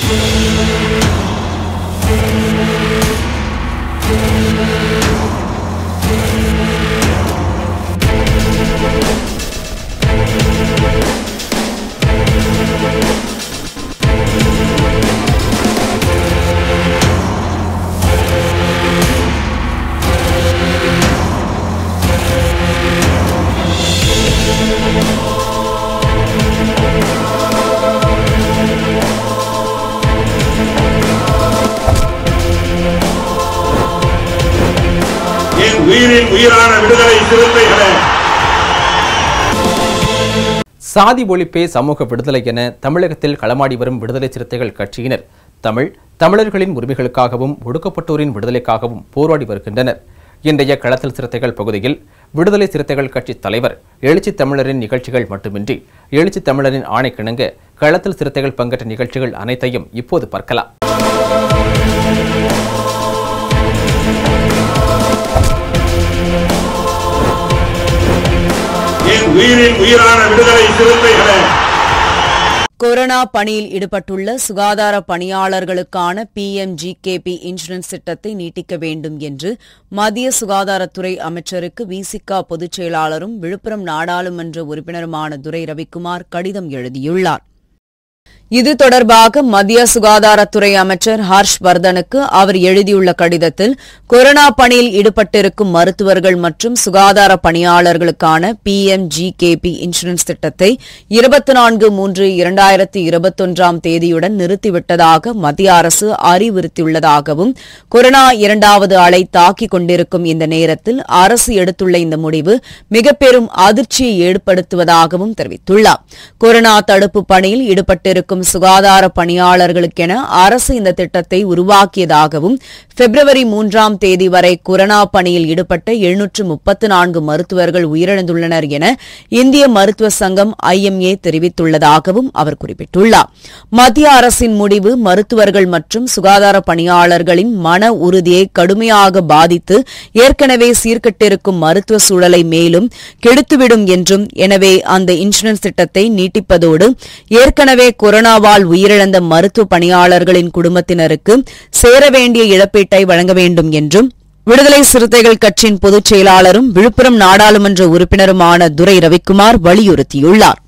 என் உயிரின் உயிரான விடுதலை சிறுத்தைகளே சாதி ஒழிப்பே சமூக விடுதலை என தமிழகத்தில் களமாடி வரும் விடுதலை சிறுத்தைகள் கட்சியினர் தமிழ் தமிழர்களின் உரிமைகளுக்காகவும் ஒடுக்கப்பட்டோரின் விடுதலைக்காகவும் போராடி வருகின்றனர் இன்றைய களத்தில் சிறுத்தைகள் பகுதியில் விடுதலை சிறுத்தைகள் கட்சி தலைவர் எழுச்சி தமிழரின் நிகழ்ச்சிகள் மட்டுமின்றி எழுச்சி தமிழரின் ஆணைக்கிணங்க களத்தில் சிறுத்தைகள் பங்கேற்ற நிகழ்ச்சிகள் அனைத்தையும் இப்போது பார்க்கலாம் என் உயிரின் உயிரான விடுதலை சிறுத்தைகளே கொரோனா பணியில் ஈடுபட்டுள்ள சுகாதார பணியாளர்களுக்கான பிஎம்ஜிகேபி இன்சூரன்ஸ் திட்டத்தை நீட்டிக்க வேண்டும் என்று மத்திய சுகாதாரத்துறை அமைச்சருக்கு விசிகா பொதுச் செயலாளரும் விழுப்புரம் நாடாளுமன்ற உறுப்பினருமான துரை ரவிக்குமார் கடிதம் எழுதியுள்ளார் இது தொடர்பாக மத்திய சுகாதாரத்துறை அமைச்சர் ஹர்ஷ் வர்தனுக்கு அவர் எழுதியுள்ள கடிதத்தில் கொரோனா பணியில் ஈடுபட்டிருக்கும் மருத்துவர்கள் மற்றும் சுகாதார பணியாளர்களுக்கான பிஎம்ஜிகேபி இன்சூரன்ஸ் திட்டத்தை இருபத்தி நான்கு மூன்று இரண்டாயிரத்தி இருபத்தொன்றாம் தேதியுடன் நிறுத்திவிட்டதாக மத்திய அரசு அறிவுறுத்தியுள்ளதாகவும் கொரோனா இரண்டாவது அலை தாக்கிக் கொண்டிருக்கும் இந்த நேரத்தில் அரசு எடுத்துள்ள இந்த முடிவு மிக பெரும் அதிர்ச்சியை ஏற்படுத்துவதாகவும் தெரிவித்துள்ளார் கொரோனா தடுப்பு பணியில் ஈடுபட்டிருக்கும் சுகாதார பணியாளர்களுக்கென அரசு இந்த திட்டத்தை உருவாக்கியதாகவும் பிப்ரவரி மூன்றாம் தேதி வரை கொரோனா பணியில் ஈடுபட்ட எழுநூற்று முப்பத்து நான்கு மருத்துவர்கள் உயிரிழந்துள்ளனர் என இந்திய மருத்துவ சங்கம் ஐஎம்ஏ தெரிவித்துள்ளதாகவும் அவர் குறிப்பிட்டுள்ளார் மத்திய அரசின் முடிவு மருத்துவர்கள் மற்றும் சுகாதார பணியாளர்களின் மன உறுதியை கடுமையாக பாதித்து ஏற்கனவே சீர்கெட்டிருக்கும் மருத்துவ சூழலை மேலும் கெடுத்துவிடும் என்றும் எனவே அந்த இன்சூரன்ஸ் திட்டத்தை நீட்டிப்பதோடு ஏற்கனவே கொரோனாவால் உயிரிழந்த மருத்துவ பணியாளர்களின் குடும்பத்தினருக்கு சேர வேண்டிய இழப்பீட்டை வழங்க வேண்டும் என்றும் விடுதலை சிறுத்தைகள் கட்சியின் பொதுச் செயலாளரும் விழுப்புரம் நாடாளுமன்ற உறுப்பினருமான துரை ரவிக்குமார் வலியுறுத்தியுள்ளார்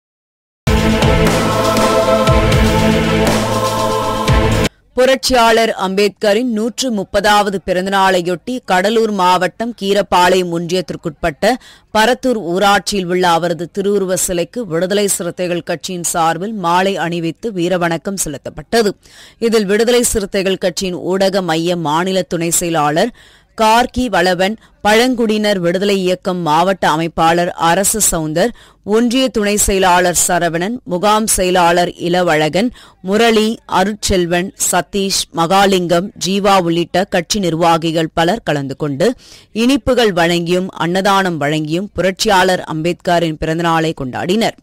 புரட்சியாளர் அம்பேத்கரின் நூற்று முப்பதாவது பிறந்தநாளையொட்டி கடலூர் மாவட்டம் கீரப்பாளையம் ஒன்றியத்திற்குட்பட்ட பரத்தூர் ஊராட்சியில் உள்ள அவரது திருவுருவ சிலைக்கு விடுதலை சிறுத்தைகள் கட்சியின் சார்பில் மாலை அணிவித்து வீரவணக்கம் செலுத்தப்பட்டது இதில் விடுதலை சிறுத்தைகள் கட்சியின் ஊடக மைய மாநில துணை செயலாளர் கார்கி வளவன் பழங்குடியினர் விடுதலை இயக்கம் மாவட்ட அமைப்பாளர் அரசு சவுந்தர் ஒன்றிய துணை செயலாளர் சரவணன் முகாம் செயலாளர் இளவழகன் முரளி அருட்செல்வன் சதீஷ் மகாலிங்கம் ஜீவா உள்ளிட்ட கட்சி நிர்வாகிகள் பலர் கலந்து கொண்டு இனிப்புகள் வழங்கியும் அன்னதானம் வழங்கியும் புரட்சியாளர் அம்பேத்கரின் பிறந்தநாளை கொண்டாடினர்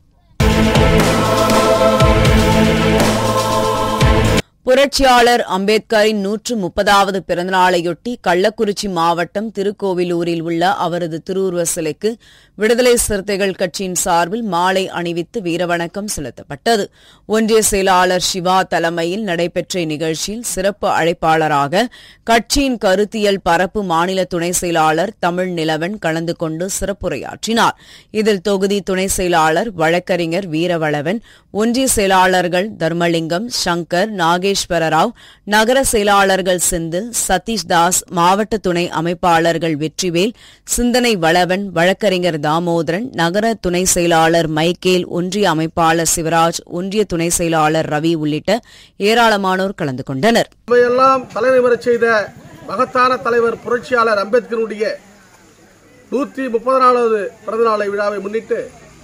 புரட்சியாளர் அம்பேத்கரின் நூற்று முப்பதாவது பிறந்தநாளையொட்டி கள்ளக்குறிச்சி மாவட்டம் திருக்கோவிலூரில் உள்ள அவரது திருவுருவ சிலைக்கு விடுதலை சிறுத்தைகள் கட்சியின் சார்பில் மாலை அணிவித்து வீரவணக்கம் செலுத்தப்பட்டது ஒன்றிய செயலாளர் சிவா தலைமையில் நடைபெற்ற இந்நிகழ்ச்சியில் சிறப்பு அழைப்பாளராக கட்சியின் கருத்தியல் பரப்பு மாநில துணை செயலாளர் தமிழ் நிலவன் கலந்து கொண்டு சிறப்புரையாற்றினார் இதில் தொகுதி துணை செயலாளர் வழக்கறிஞர் வீரவளவன் ஒன்றிய செயலாளர்கள் தர்மலிங்கம் சங்கர் நாகேஸ்வர ராவ் நகர செயலாளர்கள் செந்தில் சதீஷ் தாஸ் மாவட்ட துணை அமைப்பாளர்கள் வெற்றிவேல் சிந்தனை வளவன் வழக்கறிஞர் தாமோதரன் நகர துணை செயலாளர் மைக்கேல் ஒன்றிய அமைப்பாளர் சிவராஜ் ஒன்றிய துணை செயலாளர் ரவி உள்ளிட்ட ஏராளமானோர் கலந்து கொண்டனர் இவையெல்லாம் தலைநிவரச் செய்த மகத்தான தலைவர் புரட்சியாளர் அம்பேத்கருடைய நூற்றி முப்பது நாலாவது பிறந்தநாளை விழாவை முன்னிட்டு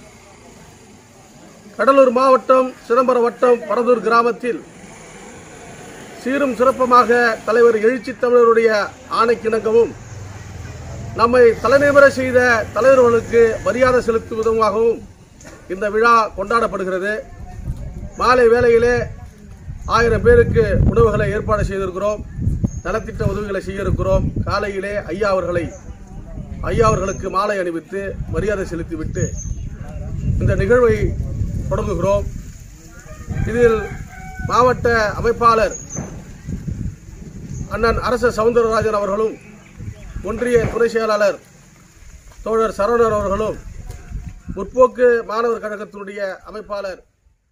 கடலூர் மாவட்டம் சிதம்பரம் வட்டம் பரதூர் கிராமத்தில் சீரும் சிறப்புமாக தலைவர் எழுச்சி தமிழருடைய ஆணைக்கிணங்கவும் நம்மை தலைநிவர செய்த தலைவர்களுக்கு மரியாதை செலுத்தும் விதமாகவும் இந்த விழா கொண்டாடப்படுகிறது மாலை வேளையிலே ஆயிரம் பேருக்கு உணவுகளை ஏற்பாடு செய்திருக்கிறோம் நலத்திட்ட உதவிகளை செய்ய இருக்கிறோம் காலையிலே ஐயா அவர்களை ஐயா அவர்களுக்கு மாலை அணிவித்து மரியாதை செலுத்திவிட்டு இந்த நிகழ்வை தொடங்குகிறோம் இதில் மாவட்ட அமைப்பாளர் அண்ணன் அரச சவுந்தரராஜன் அவர்களும் ஒன்றிய துணை செயலாளர் தோழர் சரவணன் அவர்களும் முற்போக்கு மாணவர் கழகத்தினுடைய அமைப்பாளர்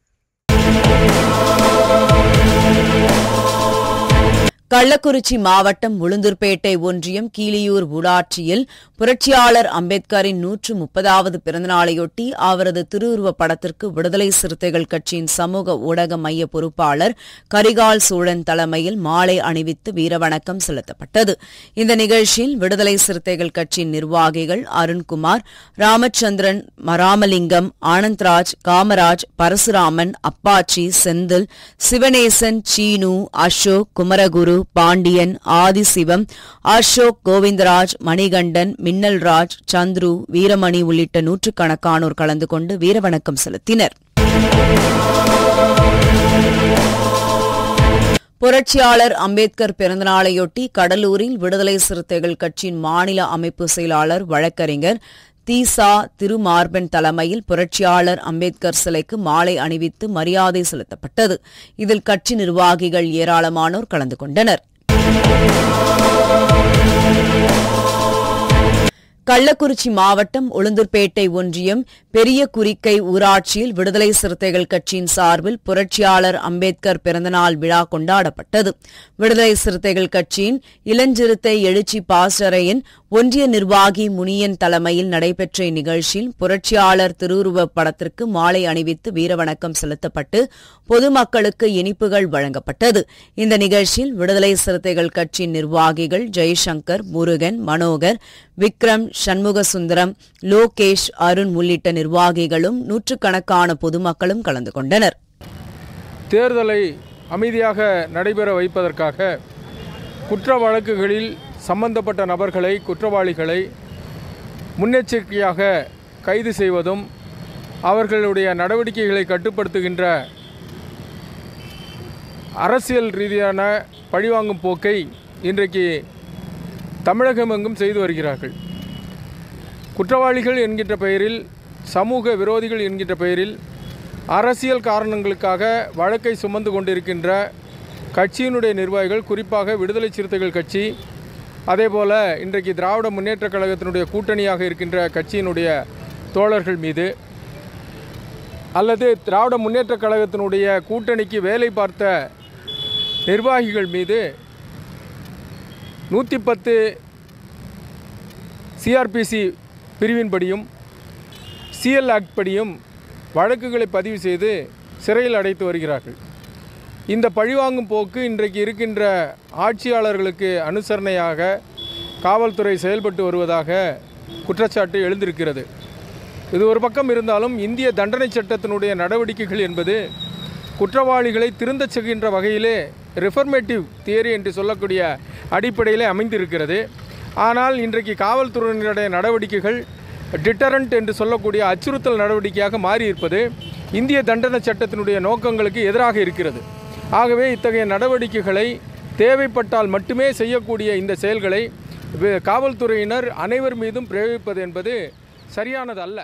கள்ளக்குறிச்சி மாவட்டம் உளுந்தூர்பேட்டை ஒன்றியம் கீழியூர் ஊராட்சியில் புரட்சியாளர் அம்பேத்கரின் நூற்று முப்பதாவது பிறந்தநாளையொட்டி அவரது திருவுருவப் படத்திற்கு விடுதலை சிறுத்தைகள் கட்சியின் சமூக ஊடக மைய பொறுப்பாளர் கரிகால் சோழன் தலைமையில் மாலை அணிவித்து வீரவணக்கம் செலுத்தப்பட்டது இந்த நிகழ்ச்சியில் விடுதலை சிறுத்தைகள் கட்சியின் நிர்வாகிகள் அருண்குமார் ராமச்சந்திரன் ராமலிங்கம் ஆனந்த்ராஜ் காமராஜ் பரசுராமன் அப்பாச்சி செந்தில் சிவனேசன் சீனு அசோக் குமரகுரு பாண்டியன் ஆதிசிவம் அசோக் கோவிந்தராஜ் மணிகண்டன் மின்னல்ராஜ் சந்துரு வீரமணி உள்ளிட்ட நூற்றுக்கணக்கானோர் கலந்து கொண்டு வீரவணக்கம் செலுத்தினர் புரட்சியாளர் அம்பேத்கர் பிறந்தநாளையொட்டி கடலூரில் விடுதலை சிறுத்தைகள் கட்சியின் மாநில அமைப்பு செயலாளர் வழக்கறிஞர் தீசா திருமார்பன் தலைமையில் புரட்சியாளர் அம்பேத்கர் சிலைக்கு மாலை அணிவித்து மரியாதை செலுத்தப்பட்டது இதில் கட்சி நிர்வாகிகள் ஏராளமானோர் கலந்து கொண்டனர் கள்ளக்குறிச்சி மாவட்டம் உளுந்தூர்பேட்டை ஒன்றியம் பெரிய குறிக்கை ஊராட்சியில் விடுதலை சிறுத்தைகள் கட்சியின் சார்பில் புரட்சியாளர் அம்பேத்கர் பிறந்தநாள் விழா கொண்டாடப்பட்டது விடுதலை சிறுத்தைகள் கட்சியின் இளஞ்சிறுத்தை எழுச்சி பாசறையின் ஒன்றிய நிர்வாகி முனியன் தலைமையில் நடைபெற்ற இந்நிகழ்ச்சியில் புரட்சியாளர் திருவுருவப் படத்திற்கு மாலை அணிவித்து வீரவணக்கம் செலுத்தப்பட்டு பொதுமக்களுக்கு இனிப்புகள் வழங்கப்பட்டது இந்த நிகழ்ச்சியில் விடுதலை சிறுத்தைகள் கட்சியின் நிர்வாகிகள் ஜெய்சங்கர் முருகன் மனோகர் விக்ரம் சண்முகசுந்தரம் லோகேஷ் அருண் உள்ளிட்ட நிர்வாகிகளும் நூற்றுக்கணக்கான பொதுமக்களும் கலந்து கொண்டனர் தேர்தலை அமைதியாக நடைபெற வைப்பதற்காக குற்ற வழக்குகளில் சம்பந்தப்பட்ட நபர்களை குற்றவாளிகளை முன்னெச்சரிக்கையாக கைது செய்வதும் அவர்களுடைய நடவடிக்கைகளை கட்டுப்படுத்துகின்ற அரசியல் ரீதியான பழிவாங்கும் போக்கை இன்றைக்கு தமிழகம் எங்கும் செய்து வருகிறார்கள் குற்றவாளிகள் என்கின்ற பெயரில் சமூக விரோதிகள் என்கின்ற பெயரில் அரசியல் காரணங்களுக்காக வழக்கை சுமந்து கொண்டிருக்கின்ற கட்சியினுடைய நிர்வாகிகள் குறிப்பாக விடுதலை சிறுத்தைகள் கட்சி அதேபோல இன்றைக்கு திராவிட முன்னேற்றக் கழகத்தினுடைய கூட்டணியாக இருக்கின்ற கட்சியினுடைய தோழர்கள் மீது அல்லது திராவிட முன்னேற்றக் கழகத்தினுடைய கூட்டணிக்கு வேலை பார்த்த நிர்வாகிகள் மீது நூற்றி பத்து சிஆர்பிசி பிரிவின்படியும் சிஎல் ஆக்ட் படியும் வழக்குகளை பதிவு செய்து சிறையில் அடைத்து வருகிறார்கள் இந்த பழிவாங்கும் போக்கு இன்றைக்கு இருக்கின்ற ஆட்சியாளர்களுக்கு அனுசரணையாக காவல்துறை செயல்பட்டு வருவதாக குற்றச்சாட்டு எழுந்திருக்கிறது இது ஒரு பக்கம் இருந்தாலும் இந்திய தண்டனை சட்டத்தினுடைய நடவடிக்கைகள் என்பது குற்றவாளிகளை திருந்தச் செய்கின்ற வகையிலே ரிஃபர்மேட்டிவ் தியரி என்று சொல்லக்கூடிய அடிப்படையிலே அமைந்திருக்கிறது ஆனால் இன்றைக்கு காவல்துறையினுடைய நடவடிக்கைகள் டிட்டரண்ட் என்று சொல்லக்கூடிய அச்சுறுத்தல் நடவடிக்கையாக மாறியிருப்பது இந்திய தண்டனை சட்டத்தினுடைய நோக்கங்களுக்கு எதிராக இருக்கிறது ஆகவே இத்தகைய நடவடிக்கைகளை தேவைப்பட்டால் மட்டுமே செய்யக்கூடிய இந்த செயல்களை வே- காவல்துறையினர் அனைவர் மீதும் பிரயோகிப்பது என்பது சரியானது அல்ல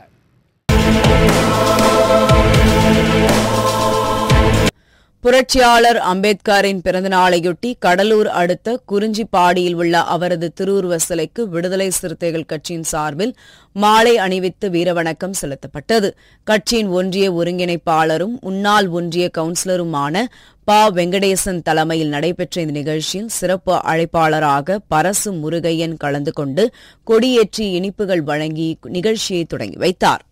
புரட்சியாளர் அம்பேத்கரின் பிறந்தநாளையொட்டி கடலூர் அடுத்த குறிஞ்சிப்பாடியில் உள்ள அவரது திருவுருவ சிலைக்கு விடுதலை சிறுத்தைகள் கட்சியின் சார்பில் மாலை அணிவித்து வீரவணக்கம் செலுத்தப்பட்டது கட்சியின் ஒன்றிய ஒருங்கிணைப்பாளரும் முன்னாள் ஒன்றிய கவுன்சிலருமான ப வெங்கடேசன் தலைமையில் நடைபெற்ற இந்த நிகழ்ச்சியில் சிறப்பு அழைப்பாளராக பரசு முருகையன் கலந்து கொண்டு கொடியேற்றி இனிப்புகள் வழங்கி நிகழ்ச்சியை தொடங்கி வைத்தார்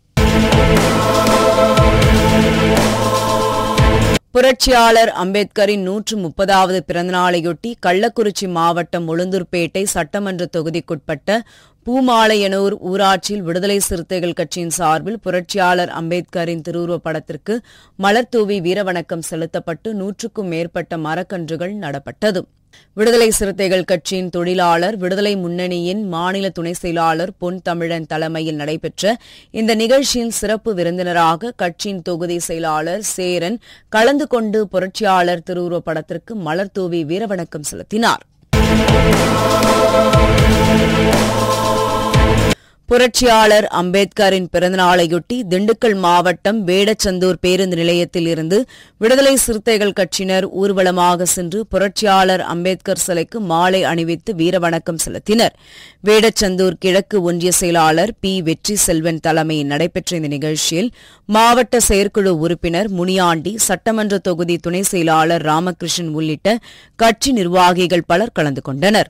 புரட்சியாளர் அம்பேத்கரின் நூற்று முப்பதாவது பிறந்தநாளையொட்டி கள்ளக்குறிச்சி மாவட்டம் உளுந்தூர்பேட்டை சட்டமன்ற தொகுதிக்குட்பட்ட பூமாலையனூர் ஊராட்சியில் விடுதலை சிறுத்தைகள் கட்சியின் சார்பில் புரட்சியாளர் அம்பேத்கரின் திருவுருவப் படத்திற்கு மலர்தூவி வீரவணக்கம் செலுத்தப்பட்டு நூற்றுக்கும் மேற்பட்ட மரக்கன்றுகள் நடப்பட்டது விடுதலை சிறுத்தைகள் கட்சியின் தொழிலாளர் விடுதலை முன்னணியின் மாநில துணை செயலாளர் பொன் தமிழன் தலைமையில் நடைபெற்ற இந்த நிகழ்ச்சியில் சிறப்பு விருந்தினராக கட்சியின் தொகுதி செயலாளர் சேரன் கலந்து கொண்டு புரட்சியாளர் திருவுருவப் படத்திற்கு மலர்தூவி வீரவணக்கம் செலுத்தினார் புரட்சியாளர் அம்பேத்கரின் பிறந்தநாளையொட்டி திண்டுக்கல் மாவட்டம் வேடச்சந்தூர் பேருந்து நிலையத்தில் இருந்து விடுதலை சிறுத்தைகள் கட்சியினர் ஊர்வலமாக சென்று புரட்சியாளர் அம்பேத்கர் சிலைக்கு மாலை அணிவித்து வீரவணக்கம் செலுத்தினர் வேடச்சந்தூர் கிழக்கு ஒன்றிய செயலாளர் பி வெற்றி செல்வன் தலைமையில் நடைபெற்ற இந்த நிகழ்ச்சியில் மாவட்ட செயற்குழு உறுப்பினர் முனியாண்டி சட்டமன்ற தொகுதி துணை செயலாளர் ராமகிருஷ்ணன் உள்ளிட்ட கட்சி நிர்வாகிகள் பலர் கலந்து கொண்டனர்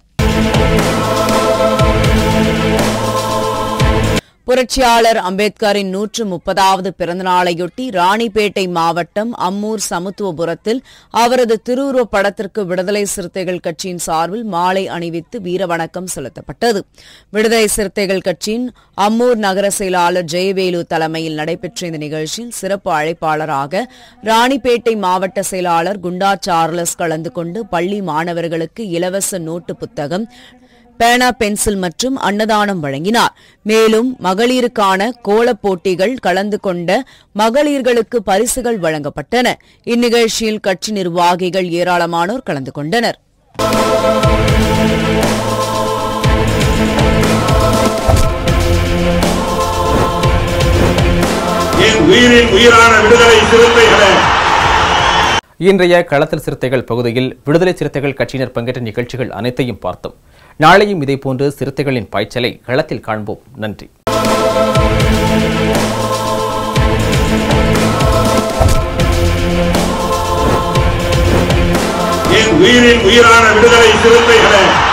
புரட்சியாளர் அம்பேத்கரின் நூற்று முப்பதாவது பிறந்தநாளையொட்டி ராணிப்பேட்டை மாவட்டம் அம்மூர் சமத்துவபுரத்தில் அவரது திருவுருவப் படத்திற்கு விடுதலை சிறுத்தைகள் கட்சியின் சார்பில் மாலை அணிவித்து வீரவணக்கம் செலுத்தப்பட்டது விடுதலை சிறுத்தைகள் கட்சியின் அம்மூர் நகர செயலாளர் ஜெயவேலு தலைமையில் நடைபெற்ற இந்த நிகழ்ச்சியில் சிறப்பு அழைப்பாளராக ராணிப்பேட்டை மாவட்ட செயலாளர் குண்டா சார்லஸ் கலந்து கொண்டு பள்ளி மாணவர்களுக்கு இலவச நோட்டு புத்தகம் பேனா பென்சில் மற்றும் அன்னதானம் வழங்கினார் மேலும் மகளிருக்கான கோலப் போட்டிகள் கலந்து கொண்ட மகளிர்களுக்கு பரிசுகள் வழங்கப்பட்டன இந்நிகழ்ச்சியில் கட்சி நிர்வாகிகள் ஏராளமானோர் கலந்து கொண்டனர் என் உயிரின் உயிரான விடுதலை சிறுத்தைகளே இன்றைய களத்தல் சிறுத்தைகள் பகுதியில் விடுதலை சிறுத்தைகள் கட்சியினர் பங்கேற்ற நிகழ்ச்சிகள் அனைத்தையும் பார்த்தோம் நாளையும் இதேபோன்று சிறுத்தைகளின் பாய்ச்சலை களத்தில் காண்போம் நன்றி என் உயிரின் உயிரான விடுதலை சிறுத்தைகளே